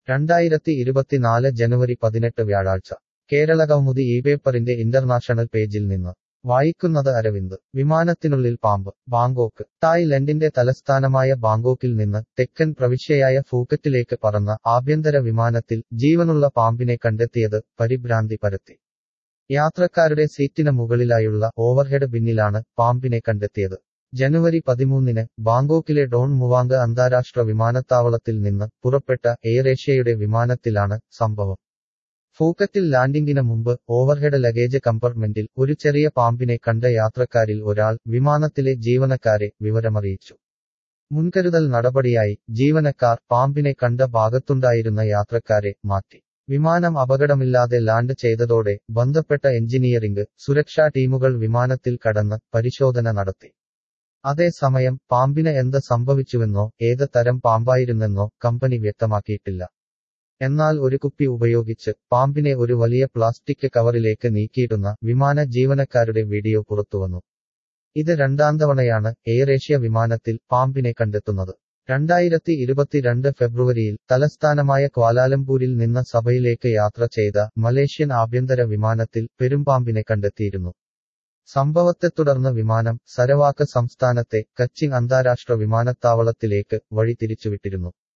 രണ്ടായിരത്തി ഇരുപത്തിനാല് ജനുവരി പതിനെട്ട് വ്യാഴാഴ്ച കേരള കൗമുദി ഈ പേപ്പറിന്റെ ഇന്റർനാഷണൽ പേജിൽ നിന്ന് വായിക്കുന്നത് അരവിന്ദ് വിമാനത്തിനുള്ളിൽ പാമ്പ് ബാങ്കോക്ക് തായ്ലൻഡിന്റെ തലസ്ഥാനമായ ബാങ്കോക്കിൽ നിന്ന് തെക്കൻ പ്രവിശ്യയായ ഫൂക്കറ്റിലേക്ക് പറന്ന ആഭ്യന്തര വിമാനത്തിൽ ജീവനുള്ള പാമ്പിനെ കണ്ടെത്തിയത് പരിഭ്രാന്തി പരത്തി യാത്രക്കാരുടെ സീറ്റിന് മുകളിലായുള്ള ഓവർഹെഡ് ബിന്നിലാണ് പാമ്പിനെ കണ്ടെത്തിയത് ജനുവരി പതിമൂന്നിന് ബാങ്കോക്കിലെ ഡോൺ മുവാങ്ക അന്താരാഷ്ട്ര വിമാനത്താവളത്തിൽ നിന്ന് പുറപ്പെട്ട എയറേഷ്യയുടെ വിമാനത്തിലാണ് സംഭവം ഫൂക്കറ്റിൽ ലാൻഡിംഗിന് മുമ്പ് ഓവർഹെഡ് ലഗേജ് കമ്പാർട്ട്മെന്റിൽ ഒരു ചെറിയ പാമ്പിനെ കണ്ട യാത്രക്കാരിൽ ഒരാൾ വിമാനത്തിലെ ജീവനക്കാരെ വിവരമറിയിച്ചു മുൻകരുതൽ നടപടിയായി ജീവനക്കാർ പാമ്പിനെ കണ്ട ഭാഗത്തുണ്ടായിരുന്ന യാത്രക്കാരെ മാറ്റി വിമാനം അപകടമില്ലാതെ ലാൻഡ് ചെയ്തതോടെ ബന്ധപ്പെട്ട എഞ്ചിനീയറിംഗ് സുരക്ഷാ ടീമുകൾ വിമാനത്തിൽ കടന്ന് പരിശോധന നടത്തി അതേസമയം പാമ്പിന് എന്ത് സംഭവിച്ചുവെന്നോ ഏത് തരം പാമ്പായിരുന്നെന്നോ കമ്പനി വ്യക്തമാക്കിയിട്ടില്ല എന്നാൽ ഒരു കുപ്പി ഉപയോഗിച്ച് പാമ്പിനെ ഒരു വലിയ പ്ലാസ്റ്റിക് കവറിലേക്ക് നീക്കിയിടുന്ന വിമാന ജീവനക്കാരുടെ വീഡിയോ പുറത്തുവന്നു ഇത് രണ്ടാം തവണയാണ് എയറേഷ്യ വിമാനത്തിൽ പാമ്പിനെ കണ്ടെത്തുന്നത് രണ്ടായിരത്തി ഇരുപത്തിരണ്ട് ഫെബ്രുവരിയിൽ തലസ്ഥാനമായ ക്വാലാലംപൂരിൽ നിന്ന് സഭയിലേക്ക് യാത്ര ചെയ്ത മലേഷ്യൻ ആഭ്യന്തര വിമാനത്തിൽ പെരുമ്പാമ്പിനെ കണ്ടെത്തിയിരുന്നു സംഭവത്തെ തുടർന്ന് വിമാനം സരവാക്ക് സംസ്ഥാനത്തെ കച്ചിങ് അന്താരാഷ്ട്ര വിമാനത്താവളത്തിലേക്ക് വഴി തിരിച്ചുവിട്ടിരുന്നു